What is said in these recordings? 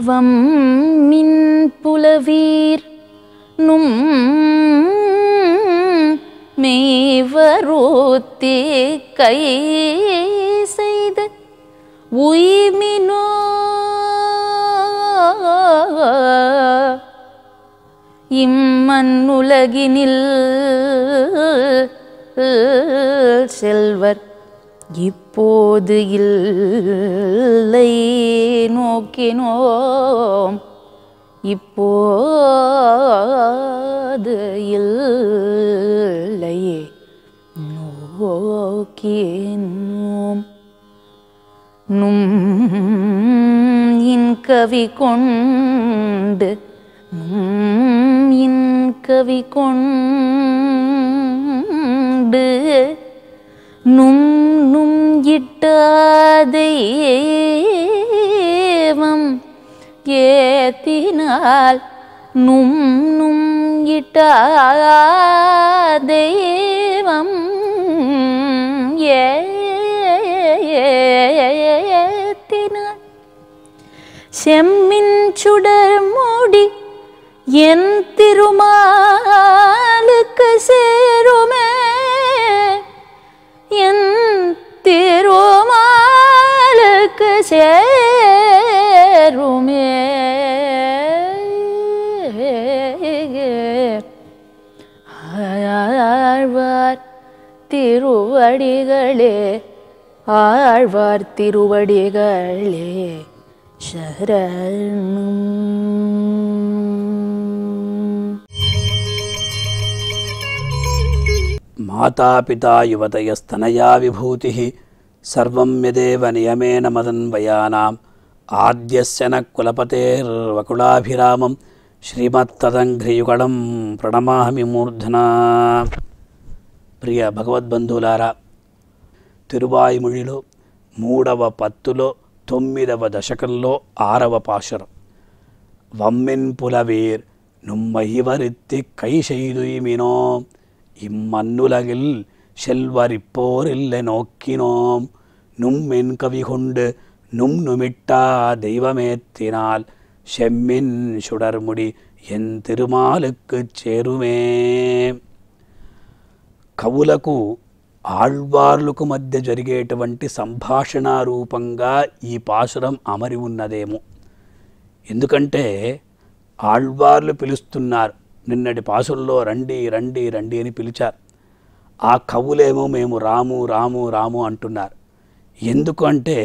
வம்மின் புலவீர் நும் மெய்வரோத்தே கை செய்து உய்மினோ இம்மன்னுலகினில் செல்வர் இப்போது இல்லை நோக்கினோம் இப்போது இல்லையே நோக்கினோம் நும் இன் கவி கொண்டு நும் இன் கவி கொண்டு நும் நும் இட்டாதேவம் ஏத்தினால் நும் நும் இட்டாதேவம் ஏத்தினால் செம்மின் சுடர் மூடி என் திருமாலுக்கு சேருமே என் திருமாலுக்கு சேருமே ஆழ்வார் திருவடிகளே ஆழ்வார் திருவடிகளே சரணம் మాతాపితా యువతయస్తనయా విభూతి సర్వం యదేవ నియమేన మదన్వయానాం ఆద్యస్య న కులపతేర్వకులాభిరామం శ్రీమత్తదంఘ్రియుగళం ప్రణమామి మూర్ధనా ప్రియ భగవద్బంధువులారా తిరువాయుముళిలో మూడవ పత్తులో తొమ్మిదవ దశకంలో ఆరవ పాశురం వమ్మిన్ పులవీర్ నుమ్మహివరిత్తి కై செய்துய்மினோ இம்மன்னுலகில் செல்வரிப்போரில்லை நோக்கினோம் நும்மென் கவி கொண்டு நும் நுமிட்டா தெய்வமேத்தினால் செம்மின் சுடர்முடி என் திருமாலுக்குச் చేరుమే కవులకు ఆళ్వార్లకు మధ్య జరిగేటువంటి సంభాషణ రూపంగా ఈ పాసురం అమరి ఉన్నదేమో ఎందుకంటే ఆళ్వార్లు పిలుస్తున్నారు నిన్నటి పాసుల్లో రండి రండి రండి అని పిలిచారు ఆ కవులేమో మేము రాము రాము రాము అంటున్నారు ఎందుకు అంటే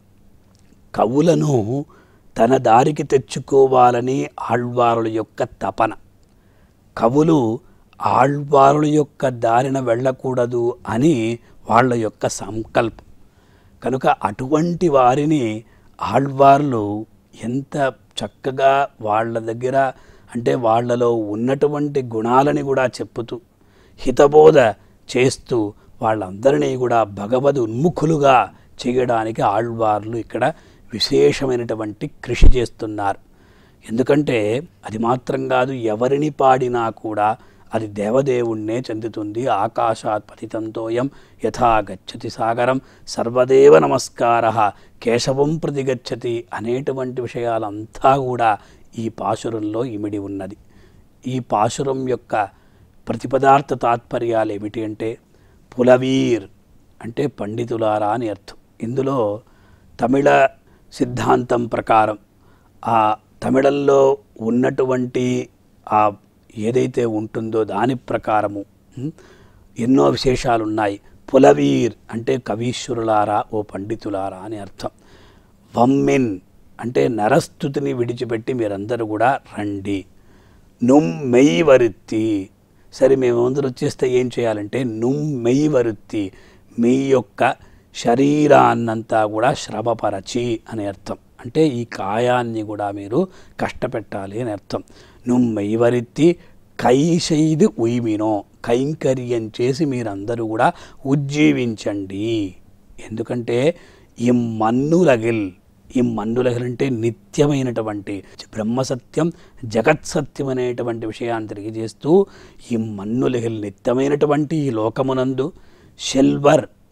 కవులను తన దారికి తెచ్చుకోవాలని ఆళ్వారుల యొక్క తపన కవులు ఆళ్వారుల యొక్క దారిన వెళ్ళకూడదు అని వాళ్ళ యొక్క సంకల్పం కనుక అటువంటి వారిని ఆళ్వార్లు ఎంత చక్కగా వాళ్ళ దగ్గర అంటే వాళ్ళలో ఉన్నటువంటి గుణాలని కూడా చెప్పుతూ హితబోధ చేస్తూ వాళ్ళందరినీ కూడా భగవద్ ఉన్ముఖులుగా చేయడానికి ఆళ్వార్లు ఇక్కడ విశేషమైనటువంటి కృషి చేస్తున్నారు ఎందుకంటే అది మాత్రం కాదు ఎవరిని పాడినా కూడా అది దేవదేవుణ్ణే చెందుతుంది ఆకాశాత్ పతితంతోయం యథా గచ్చతి సాగరం సర్వదేవ నమస్కార కేశవం ప్రతి గచ్చతి అనేటువంటి విషయాలంతా కూడా ఈ పాశురంలో ఇమిడి ఉన్నది ఈ పాశురం యొక్క ప్రతిపదార్థ తాత్పర్యాలు ఏమిటి అంటే పులవీర్ అంటే పండితులారా అని అర్థం ఇందులో తమిళ సిద్ధాంతం ప్రకారం ఆ తమిళంలో ఉన్నటువంటి ఆ ఏదైతే ఉంటుందో దాని ప్రకారము ఉం, ఎన్నో విశేషాలు ఉన్నాయి పులవీర్ అంటే కవీశ్వరులారా ఓ పండితులారా అని అర్థం వమ్మిన్ అంటే నరస్థుతిని విడిచిపెట్టి మీరందరూ కూడా రండి నుమ్ మెయ్యి వరుత్తి సరే మేమందరూ వచ్చేస్తే ఏం చేయాలంటే నుమ్ మెయ్యి వరుత్తి మీ యొక్క శరీరాన్నంతా కూడా శ్రమపరచి అని అర్థం అంటే ఈ కాయాన్ని కూడా మీరు కష్టపెట్టాలి అని అర్థం నుమ్ మెయ్యి వరుత్తి కై செய்து ఉయిమినో కైంకర్యం చేసి మీరందరూ కూడా ఉజ్జీవించండి ఎందుకంటే ఈ మన్నులగిల్ ఈ మన్నులగిల్ అంటే నిత్యమైనటువంటి బ్రహ్మసత్యం జగత్సత్యం అనేటువంటి విషయాన్ని తెలియజేస్తూ ఈ మన్నులగిల్ నిత్యమైనటువంటి ఈ లోకమునందు షెల్వర్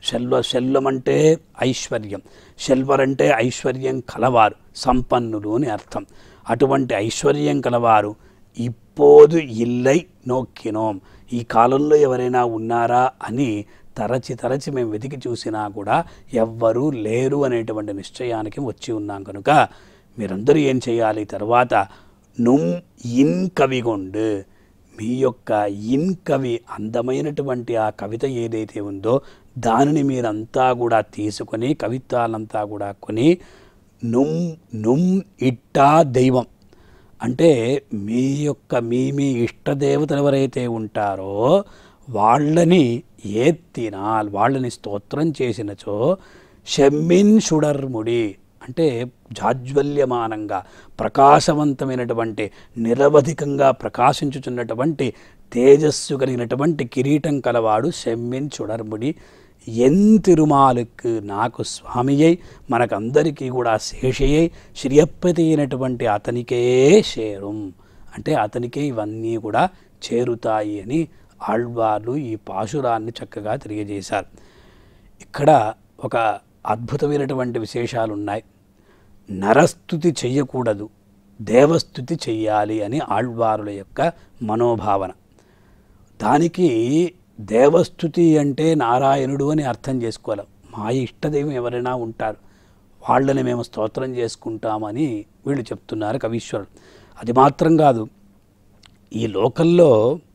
శల్వ శల్వం అంటే ఐశ్వర్యం శల్వర్ అంటే ఐశ్వర్యం కలవారు సంపన్నులు అని అర్థం అటువంటి ఐశ్వర్యం కలవారు ఇప్పోదు ఇల్లై నోక్కినోం ఈ కాలంలో ఎవరైనా ఉన్నారా అని తరచి తరచి మేము వెతికి చూసినా కూడా ఎవ్వరూ లేరు అనేటువంటి నిశ్చయానికి వచ్చి ఉన్నాం కనుక మీరందరూ ఏం చేయాలి తర్వాత నుమ్ ఇన్ కవిగొండు మీ యొక్క ఇన్ కవి అందమైనటువంటి ఆ కవిత ఏదైతే ఉందో దానిని మీరంతా కూడా తీసుకొని కవిత్వాలంతా కూడా కొని నుమ్ నుమ్ ఇట్టా దైవం అంటే మీ యొక్క మీ మీ ఇష్టదేవతలు ఎవరైతే ఉంటారో వాళ్ళని ఏత్తినా వాళ్ళని స్తోత్రం చేసినచో షమ్మిన్ షుడర్ముడి అంటే జాజ్వల్యమానంగా ప్రకాశవంతమైనటువంటి నిరవధికంగా ప్రకాశించుచున్నటువంటి తేజస్సు కలిగినటువంటి కిరీటం కలవాడు షమ్మిన్ చుడర్ముడి ఎంతిరుమాలుకు నాకు స్వామియై మనకందరికీ కూడా శేషయ్యై శ్రియప్పతి అయినటువంటి అతనికే చేరుం అంటే అతనికే ఇవన్నీ కూడా చేరుతాయి అని ఆళ్వార్లు ఈ పాశురాన్ని చక్కగా తెలియజేశారు ఇక్కడ ఒక అద్భుతమైనటువంటి విశేషాలు ఉన్నాయి నరస్థుతి చెయ్యకూడదు దేవస్థుతి చెయ్యాలి అని ఆళ్వారుల యొక్క మనోభావన దానికి దేవస్థుతి అంటే నారాయణుడు అని అర్థం చేసుకోవాలి మా ఇష్టదైవం ఎవరైనా ఉంటారు వాళ్ళని మేము స్తోత్రం చేసుకుంటామని వీళ్ళు చెప్తున్నారు కవీశ్వరుడు అది మాత్రం కాదు ఈ లోకంలో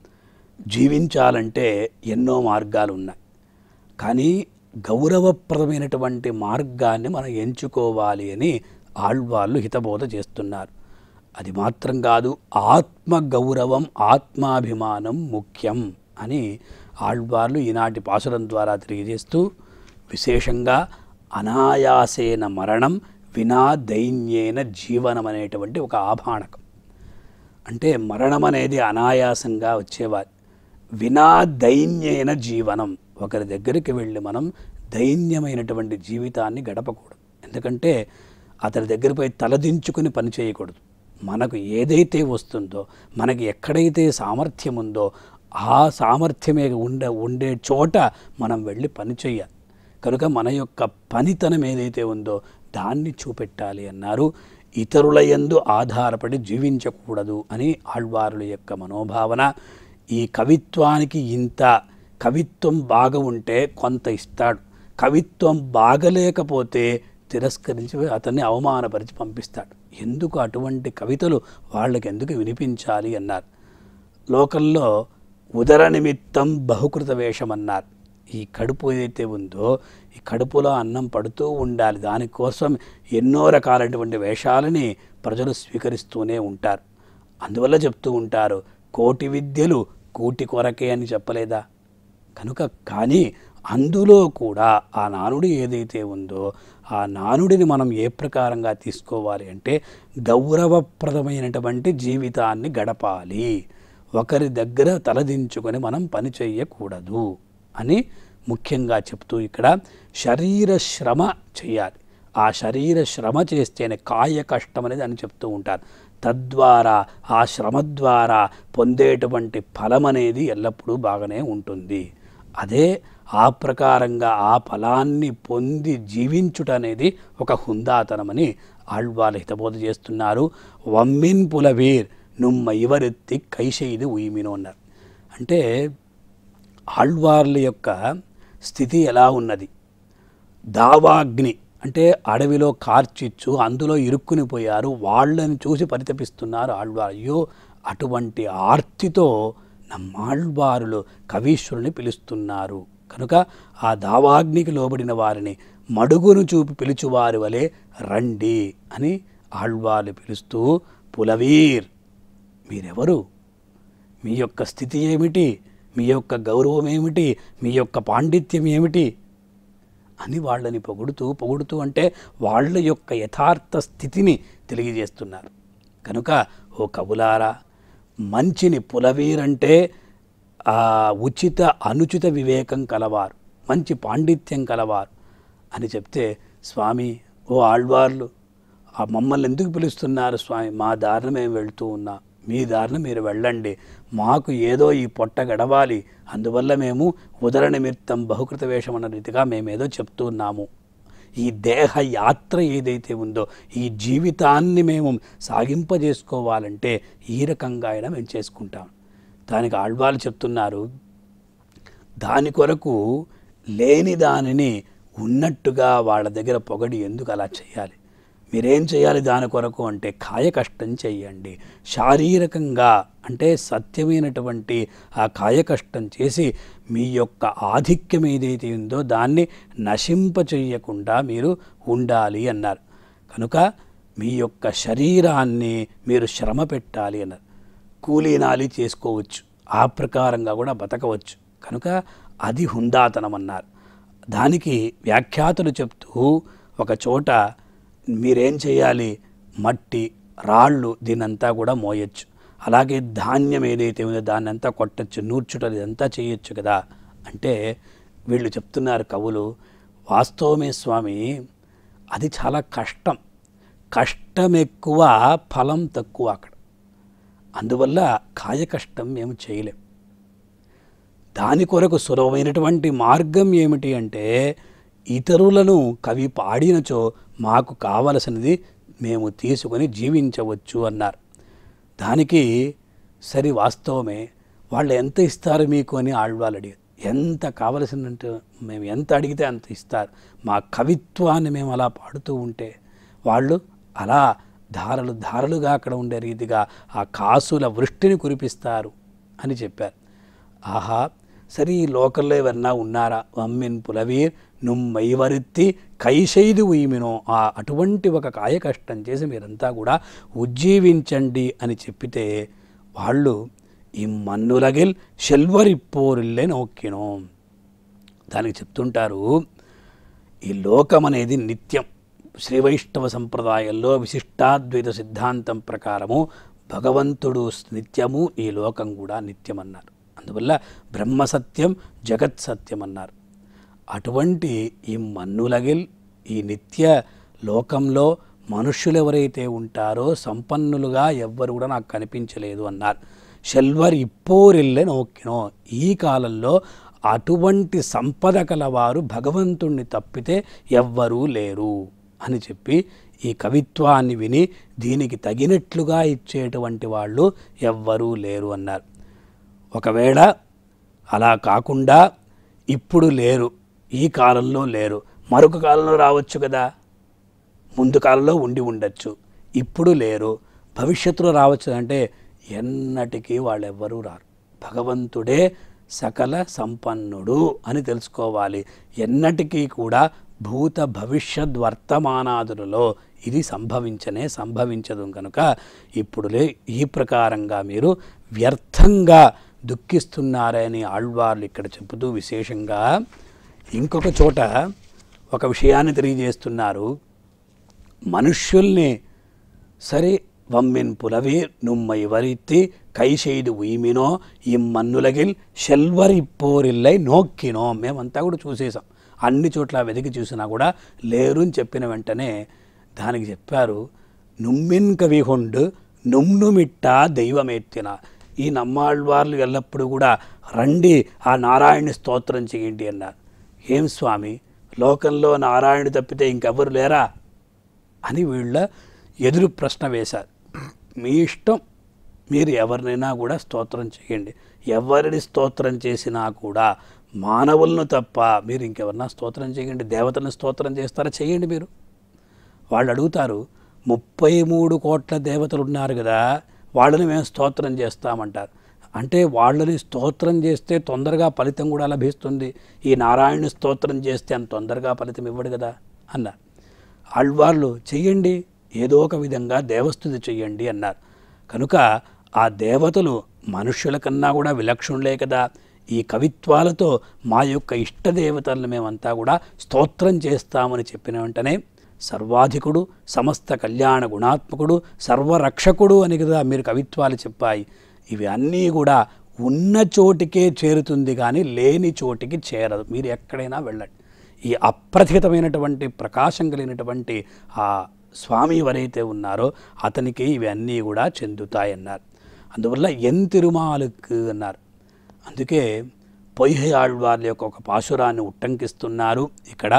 జీవించాలంటే ఎన్నో మార్గాలు ఉన్నాయి కానీ గౌరవప్రదమైనటువంటి మార్గాన్ని మనం ఎంచుకోవాలి అని ఆళ్వాళ్ళు హితబోధ చేస్తున్నారు అది మాత్రం కాదు ఆత్మ గౌరవం ఆత్మాభిమానం ముఖ్యం అని ఆళ్వార్లు ఈనాటి పాసురం ద్వారా తెలియజేస్తూ విశేషంగా అనాయాసేన మరణం వినా దైన్యేన జీవనం అనేటువంటి ఒక ఆభాణకం అంటే మరణం అనేది అనాయాసంగా వచ్చేవారు వినా దైన్యైన జీవనం ఒకరి దగ్గరికి వెళ్ళి మనం దైన్యమైనటువంటి జీవితాన్ని గడపకూడదు ఎందుకంటే అతని దగ్గర పోయి తలదించుకుని పని చేయకూడదు మనకు ఏదైతే వస్తుందో మనకి ఎక్కడైతే సామర్థ్యం ఉందో ఆ సామర్థ్యమే ఉండే ఉండే చోట మనం వెళ్ళి పని చేయాలి కనుక మన యొక్క పనితనం ఏదైతే ఉందో దాన్ని చూపెట్టాలి అన్నారు ఇతరుల యందు ఆధారపడి జీవించకూడదు అని ఆళ్వారుల యొక్క మనోభావన ఈ కవిత్వానికి ఇంత కవిత్వం బాగా ఉంటే కొంత ఇస్తాడు కవిత్వం బాగలేకపోతే తిరస్కరించి అతన్ని అవమానపరిచి పంపిస్తాడు ఎందుకు అటువంటి కవితలు వాళ్ళకి ఎందుకు వినిపించాలి అన్నారు లోకంలో ఉదర నిమిత్తం బహుకృత వేషం అన్నారు ఈ కడుపు ఏదైతే ఉందో ఈ కడుపులో అన్నం పడుతూ ఉండాలి దానికోసం ఎన్నో రకాలైనటువంటి వేషాలని ప్రజలు స్వీకరిస్తూనే ఉంటారు అందువల్ల చెప్తూ ఉంటారు కోటి విద్యలు కూటి కొరకే అని చెప్పలేదా కనుక కానీ అందులో కూడా ఆ నానుడు ఏదైతే ఉందో ఆ నానుడిని మనం ఏ ప్రకారంగా తీసుకోవాలి అంటే గౌరవప్రదమైనటువంటి జీవితాన్ని గడపాలి ఒకరి దగ్గర తలదించుకొని మనం పని చేయకూడదు అని ముఖ్యంగా చెప్తూ ఇక్కడ శరీర శ్రమ చేయాలి ఆ శరీర శ్రమ చేస్తేనే కాయ కష్టం అనేది అని చెప్తూ ఉంటారు తద్వారా ఆ శ్రమ ద్వారా పొందేటువంటి ఫలం అనేది ఎల్లప్పుడూ బాగానే ఉంటుంది అదే ఆ ప్రకారంగా ఆ ఫలాన్ని పొంది జీవించుట అనేది ఒక హుందాతనమని ఆళ్వాళ్ళ హితబోధ చేస్తున్నారు వమ్మిన్ పులవీర్ నుమ్మ ఇవరెత్తి కైషైది ఉయిమిను అన్నారు అంటే ఆళ్వార్ల యొక్క స్థితి ఎలా ఉన్నది దావాగ్ని అంటే అడవిలో కార్చిచ్చు అందులో ఇరుక్కుని పోయారు వాళ్ళని చూసి పరితపిస్తున్నారు ఆళ్వారు అయ్యో అటువంటి ఆర్తితో నమ్మాళ్వారులు కవీశ్వరుని పిలుస్తున్నారు కనుక ఆ దావాగ్నికి లోబడిన వారిని మడుగును చూపి పిలుచువారి వలె రండి అని ఆళ్వార్లు పిలుస్తూ పులవీర్ మీరెవరు మీ యొక్క స్థితి ఏమిటి మీ యొక్క గౌరవం ఏమిటి మీ యొక్క పాండిత్యం ఏమిటి అని వాళ్ళని పొగుడుతూ పొగుడుతూ అంటే వాళ్ళ యొక్క యథార్థ స్థితిని తెలియజేస్తున్నారు కనుక ఓ కవులారా మంచిని పులవీరంటే ఆ ఉచిత అనుచిత వివేకం కలవారు మంచి పాండిత్యం కలవారు అని చెప్తే స్వామి ఓ ఆళ్వార్లు ఆ మమ్మల్ని ఎందుకు పిలుస్తున్నారు స్వామి మా దారిన మేము వెళ్తూ ఉన్నా మీ దారిన మీరు వెళ్ళండి మాకు ఏదో ఈ పొట్ట గడవాలి అందువల్ల మేము ఉదర నిమిత్తం బహుకృత వేషం అన్న రీతిగా మేమేదో చెప్తూ ఉన్నాము ఈ దేహ యాత్ర ఏదైతే ఉందో ఈ జీవితాన్ని మేము సాగింపజేసుకోవాలంటే ఈ రకంగా అయినా మేము చేసుకుంటాం దానికి ఆళ్వాళ్ళు చెప్తున్నారు దాని కొరకు లేని దానిని ఉన్నట్టుగా వాళ్ళ దగ్గర పొగడి ఎందుకు అలా చేయాలి మీరేం చేయాలి దాని కొరకు అంటే కాయ కష్టం చెయ్యండి శారీరకంగా అంటే సత్యమైనటువంటి ఆ కాయ కష్టం చేసి మీ యొక్క ఆధిక్యం ఏదైతే ఉందో దాన్ని నశింప చెయ్యకుండా మీరు ఉండాలి అన్నారు కనుక మీ యొక్క శరీరాన్ని మీరు శ్రమ పెట్టాలి అన్నారు కూలీనాలి చేసుకోవచ్చు ఆ ప్రకారంగా కూడా బతకవచ్చు కనుక అది హుందాతనం అన్నారు దానికి వ్యాఖ్యాతులు చెప్తూ ఒక చోట మీరేం చేయాలి మట్టి రాళ్ళు దీనంతా కూడా మోయొచ్చు అలాగే ధాన్యం ఏదైతే ఉందో దాన్ని అంతా కొట్టచ్చు నూర్చుటలు ఇదంతా చేయొచ్చు కదా అంటే వీళ్ళు చెప్తున్నారు కవులు వాస్తవమే స్వామి అది చాలా కష్టం కష్టం ఎక్కువ ఫలం తక్కువ అక్కడ అందువల్ల కాయ కష్టం మేము చేయలేం దాని కొరకు సులభమైనటువంటి మార్గం ఏమిటి అంటే ఇతరులను కవి పాడినచో మాకు కావలసినది మేము తీసుకొని జీవించవచ్చు అన్నారు దానికి సరి వాస్తవమే వాళ్ళు ఎంత ఇస్తారు మీకు అని ఆళ్వాళ్ళు అడిగారు ఎంత కావలసినంటే మేము ఎంత అడిగితే అంత ఇస్తారు మా కవిత్వాన్ని మేము అలా పాడుతూ ఉంటే వాళ్ళు అలా ధారలు ధారలుగా అక్కడ ఉండే రీతిగా ఆ కాసుల వృష్టిని కురిపిస్తారు అని చెప్పారు ఆహా సరే ఈ లోకల్లో ఎవరన్నా ఉన్నారా వమ్మిన్ పులవీర్ నుమ్మైవరిత్తి కైశైదు ఉయిమినో ఆ అటువంటి ఒక కాయ కష్టం చేసి మీరంతా కూడా ఉజ్జీవించండి అని చెప్పితే వాళ్ళు ఈ మన్నులగిల్ షెల్వరిప్పోరిల్లే నోక్కినో దానికి చెప్తుంటారు ఈ లోకం అనేది నిత్యం శ్రీ వైష్ణవ సంప్రదాయంలో విశిష్టాద్వైత సిద్ధాంతం ప్రకారము భగవంతుడు నిత్యము ఈ లోకం కూడా నిత్యం అన్నారు అందువల్ల బ్రహ్మ సత్యం జగత్ సత్యం అన్నారు అటువంటి ఈ మన్నులగిల్ ఈ నిత్య లోకంలో మనుష్యులు ఎవరైతే ఉంటారో సంపన్నులుగా ఎవ్వరు కూడా నాకు కనిపించలేదు అన్నారు షెల్వర్ ఇప్పోరిల్లె నోక్కినో ఈ కాలంలో అటువంటి సంపద కలవారు భగవంతుణ్ణి తప్పితే ఎవ్వరూ లేరు అని చెప్పి ఈ కవిత్వాన్ని విని దీనికి తగినట్లుగా ఇచ్చేటువంటి వాళ్ళు ఎవ్వరూ లేరు అన్నారు ఒకవేళ అలా కాకుండా ఇప్పుడు లేరు ఈ కాలంలో లేరు మరొక కాలంలో రావచ్చు కదా ముందు కాలంలో ఉండి ఉండొచ్చు ఇప్పుడు లేరు భవిష్యత్తులో రావచ్చు అంటే ఎన్నటికీ వాళ్ళెవ్వరూ రారు భగవంతుడే సకల సంపన్నుడు అని తెలుసుకోవాలి ఎన్నటికీ కూడా భూత భవిష్యత్ వర్తమానాదులలో ఇది సంభవించనే సంభవించదు కనుక ఇప్పుడులే ఈ ప్రకారంగా మీరు వ్యర్థంగా దుఃఖిస్తున్నారని ఆళ్వార్లు ఇక్కడ చెబుతూ విశేషంగా ఇంకొక చోట ఒక విషయాన్ని తెలియజేస్తున్నారు మనుష్యుల్ని సరే వమ్మిన్ పులవీర్ నుమ్మై వరిత్తి కైశైదు ఉయిమినో ఈ మన్నులగిల్ షెల్వరిప్పోరిల్లై నోక్కినో మేమంతా కూడా చూసేసాం అన్ని చోట్ల వెతికి చూసినా కూడా లేరు అని చెప్పిన వెంటనే దానికి చెప్పారు నుమ్మిన్ కవిహొండు నుమ్నుమిట్ట దైవమేత్తిన ఈ నమ్మాళ్ళవార్లు ఎల్లప్పుడూ కూడా రండి ఆ నారాయణి స్తోత్రం చేయండి అన్నారు ఏం స్వామి లోకంలో నారాయణుడు తప్పితే ఇంకెవ్వరు లేరా అని వీళ్ళ ఎదురు ప్రశ్న వేశారు మీ ఇష్టం మీరు ఎవరినైనా కూడా స్తోత్రం చేయండి ఎవరిని స్తోత్రం చేసినా కూడా మానవులను తప్ప మీరు ఇంకెవరన్నా స్తోత్రం చేయండి దేవతలను స్తోత్రం చేస్తారా చేయండి మీరు వాళ్ళు అడుగుతారు ముప్పై మూడు కోట్ల దేవతలు ఉన్నారు కదా వాళ్ళని మేము స్తోత్రం చేస్తామంటారు అంటే వాళ్ళని స్తోత్రం చేస్తే తొందరగా ఫలితం కూడా లభిస్తుంది ఈ నారాయణ స్తోత్రం చేస్తే అంత తొందరగా ఫలితం ఇవ్వడు కదా అన్నారు ఆళ్వార్లు చెయ్యండి ఏదో ఒక విధంగా దేవస్థుతి చెయ్యండి అన్నారు కనుక ఆ దేవతలు మనుష్యుల కన్నా కూడా విలక్షణులే కదా ఈ కవిత్వాలతో మా యొక్క ఇష్టదేవతలను మేమంతా కూడా స్తోత్రం చేస్తామని చెప్పిన వెంటనే సర్వాధికుడు సమస్త కళ్యాణ గుణాత్మకుడు సర్వరక్షకుడు అని కదా మీరు కవిత్వాలు చెప్పాయి ఇవి అన్నీ కూడా ఉన్న చోటికే చేరుతుంది కానీ లేని చోటికి చేరదు మీరు ఎక్కడైనా వెళ్ళండి ఈ అప్రతిహితమైనటువంటి ప్రకాశం కలిగినటువంటి ఆ స్వామి ఎవరైతే ఉన్నారో అతనికి ఇవన్నీ కూడా చెందుతాయన్నారు అందువల్ల ఎన్ తిరుమాలుకు అన్నారు అందుకే పొయ్యి ఆళ్వార్ల యొక్క ఒక పాశురాన్ని ఉట్టంకిస్తున్నారు ఇక్కడ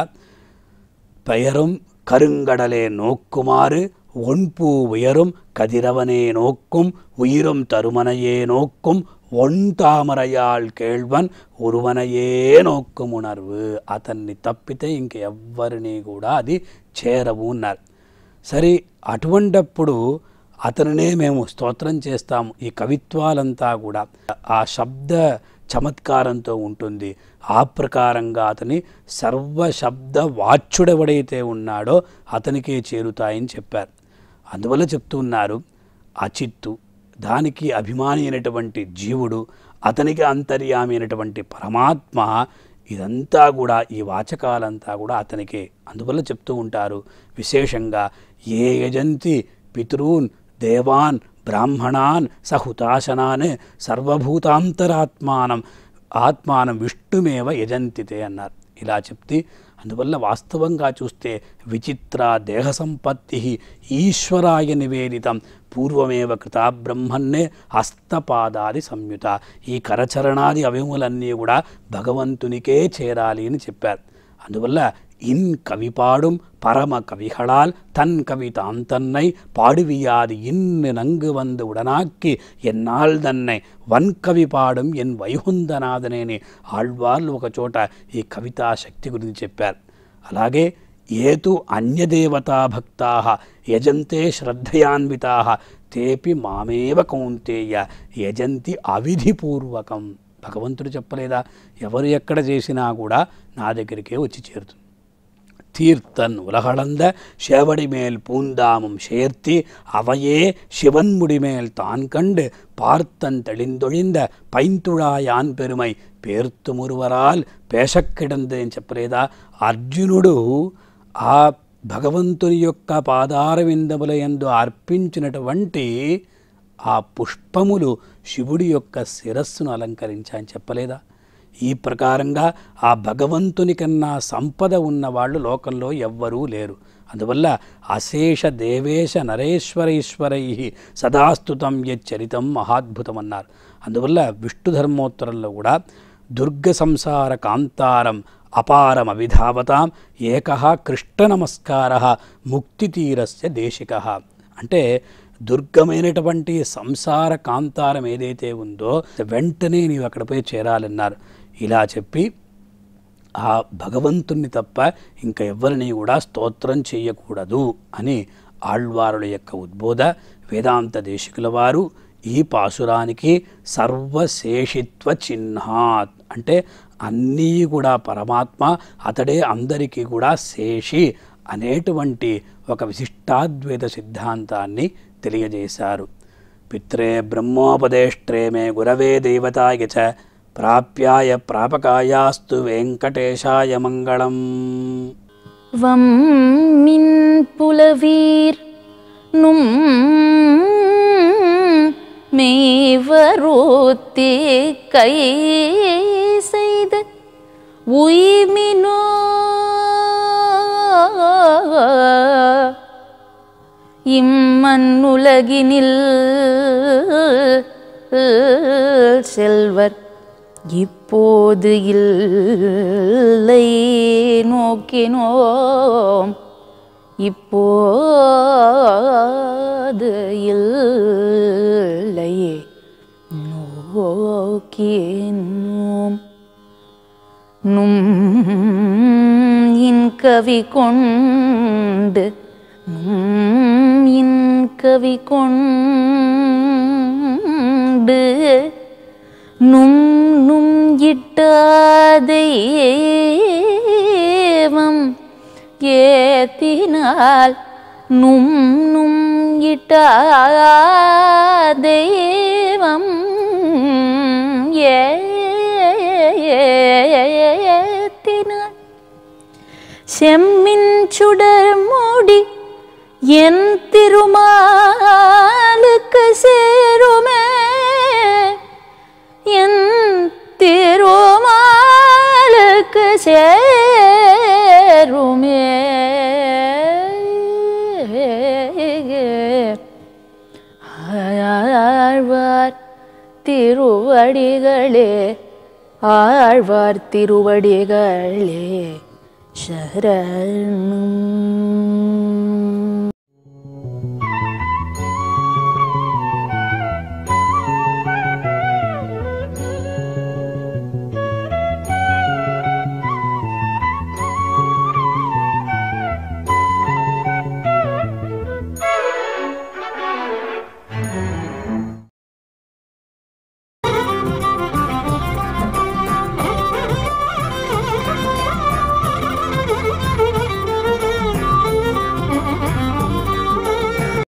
பெயரும் கருங்கடலே நோக்குமாறு ஒன்பூ உயரும் கதிரவனே நோக்கும் உயிரும் தருமனையே நோக்கும் ஒன் தாமரையாள் కేళ్వన్ ఉరువనయే నోక్కుం ఉణర్వు అతన్ని తప్పితే ఇంక ఎవ్వరిని కూడా అది చేరవు అన్నారు సరే అటువంటప్పుడు అతనినే మేము స్తోత్రం చేస్తాము ఈ కవిత్వాలంతా కూడా ఆ శబ్ద చమత్కారంతో ఉంటుంది ఆ ప్రకారంగా అతని సర్వశబ్ద వాచ్యుడెవడైతే ఉన్నాడో అతనికే చేరుతాయని చెప్పారు అందువల్ల చెప్తున్నారు అచిత్తు దానికి అభిమాని అయినటువంటి జీవుడు అతనికి అంతర్యామి అయినటువంటి పరమాత్మ ఇదంతా కూడా ఈ వాచకాలంతా కూడా అతనికే అందువల్ల చెప్తూ ఉంటారు విశేషంగా ఏ యజంతి పితృన్ దేవాన్ బ్రాహ్మణాన్ సహుతాశనాన్ సర్వభూతాంతరాత్మానం ఆత్మానం విష్ణుమేవ యజంతితే అన్నారు ఇలా చెప్తే అందువల్ల వాస్తవంగా చూస్తే విచిత్ర దేహ సంపత్తి ఈశ్వరాయ నివేదితం పూర్వమేవ కృతా బ్రహ్మన్నే హస్తపాదాది సంయుత ఈ కరచరణాది అవయములన్నీ కూడా భగవంతునికే చేరాలి అని చెప్పారు అందువల్ల இன் கவிபாடும் பரம கவிகளால் தன் கவிதான் தன்னை பாடுவியாது இன்னு நங்கு வந்து உடனாக்கி ఎన్నాల్ దన్నై వన్ కవి పాడం ఎన్ వైహుందనాథనేని ఆళ్వార్లు ఒక చోట ఈ కవితా శక్తి గురించి చెప్పారు అలాగే ఏతు అన్యదేవతా భక్తా యజంతే శ్రద్ధయాన్వితా తేపి మామేవ కౌంతేయ యజంతి అవిధిపూర్వకం భగవంతుడు చెప్పలేదా ఎవరు ఎక్కడ చేసినా కూడా నా దగ్గరికే వచ్చి చేరుతుంది தீர்த்தன் உலகளந்த சேவடி மேல் பூந்தாமும் சேர்த்தி அவையே சிவன்முடி மேல் தான் கண்டு பார்த்தன் தெளிந்தொழிந்த పైంతుళాయాన్ పెరుమై పేర్తుమురువరాల్ పేషక్కిడంది అని చెప్పలేదా అర్జునుడు ఆ భగవంతుని యొక్క పాదార విందముల యందు అర్పించినటువంటి ఆ పుష్పములు శివుడి యొక్క శిరస్సును అలంకరించాయని చెప్పలేదా ఈ ప్రకారంగా ఆ భగవంతుని కన్నా సంపద ఉన్నవాళ్ళు లోకంలో ఎవ్వరూ లేరు అందువల్ల అశేష దేవేశ నరేశ్వరైశ్వరై సదాస్తుతం యచ్చరితం మహాద్భుతం అన్నారు అందువల్ల విష్ణు ధర్మోత్తరంలో కూడా దుర్గ సంసార కాంతారం అపారం అవిధావతాం ఏక కృష్ణ నమస్కార ముక్తితీరస్య దేశిక అంటే దుర్గమైనటువంటి సంసార కాంతారం ఏదైతే ఉందో వెంటనే నీవు అక్కడ పోయి చేరాలన్నారు ఇలా చెప్పి ఆ భగవంతుణ్ణి తప్ప ఇంకా ఎవరిని కూడా స్తోత్రం చేయకూడదు అని ఆళ్వారుల యొక్క ఉద్బోధ వేదాంత దేశికుల వారు ఈ పాసురానికి సర్వశేషిత్వ చిహ్నాత్ అంటే అన్నీ కూడా పరమాత్మ అతడే అందరికీ కూడా శేషి అనేటువంటి ఒక విశిష్టాద్వైత సిద్ధాంతాన్ని తెలియజేశారు పిత్రే బ్రహ్మోపదేష్ట్రే మే గురవే దేవతాయ చ ప్రాప్యాయ ప్రాపకాయాస్తు వెంకటేశాయ మంగళం வம்மின் புலவீர் நும் மேவரோத்தே கை செய்த உய்மினோ இம்மன்னுலகினில் செல்வர் இப்போது இல்லை நோக்கினோம் இப்போது இல்லையே நோக்கினோம் நும் இன் கவி கொண்டு நும் இன் கவி கொண்டு நும் நும் இட்டாதேவம் ஏத்தினால் நும் நும் இட்டாதேவம் ஏத்தினால் செம்மின் சுடர் மூடி என் திருமாலுக்கு சேருமே என் திருமாலுக்கு சேருமே ஆழ்வார் திருவடிகளே ஆழ்வார் திருவடிகளே சரணம்